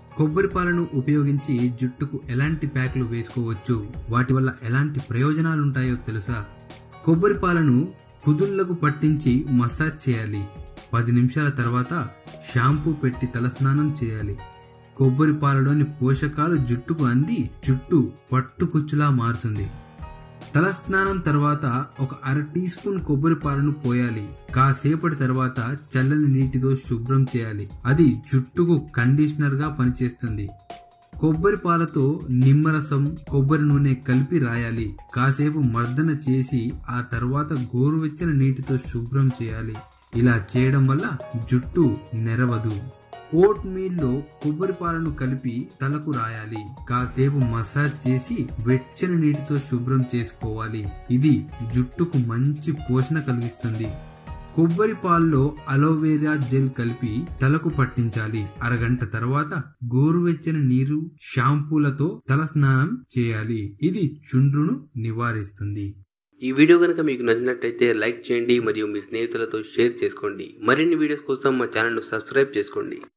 కొబ్బరి పాలను ఉపయోగించి జుట్టుకు ఎలాంటి ప్యాక్లు వేసుకోవచ్చు వాటి వల్ల ఎలాంటి ప్రయోజనాలుంటాయో తెలుసా కొబ్బరి పాలను కుదుళ్లకు పట్టించి మసాజ్ చేయాలి పది నిమిషాల తర్వాత షాంపూ పెట్టి తలస్నానం చేయాలి కొబ్బరి పాలలోని పోషకాలు జుట్టుకు అంది జుట్టు పట్టుకుచ్చులా మారుతుంది తలస్నానం తర్వాత ఒక అర టీ స్పూన్ కొబ్బరి పాలను పోయాలి కాసేపటి తర్వాత చల్లని నీటితో శుభ్రం చేయాలి అది జుట్టుకు కండిషనర్ గా పనిచేస్తుంది కొబ్బరి పాలతో నిమ్మరసం కొబ్బరి నూనె కలిపి రాయాలి కాసేపు మర్దన చేసి ఆ తర్వాత గోరువెచ్చని నీటితో శుభ్రం చేయాలి ఇలా చేయడం వల్ల జుట్టు నెరవదు ఓట్ మీల్ లో కొబ్బరి పాలను కలిపి తలకు రాయాలి కాసేపు మసాజ్ చేసి వెచ్చని నీటితో శుభ్రం చేసుకోవాలి ఇది జుట్టుకు మంచి పోషణ కలిగిస్తుంది కొబ్బరి పాల్లో అలోవేరా జెల్ కలిపి తలకు పట్టించాలి అరగంట తర్వాత గోరువెచ్చని నీరు షాంపూలతో తల స్నానం చేయాలి ఇది చుండ్రును నివారిస్తుంది ఈ వీడియో కనుక మీకు నచ్చినట్టయితే లైక్ చేయండి మరియు మీ స్నేహితులతో షేర్ చేసుకోండి మరిన్ని వీడియోస్ కోసం మా ఛానల్ను సబ్స్క్రైబ్ చేసుకోండి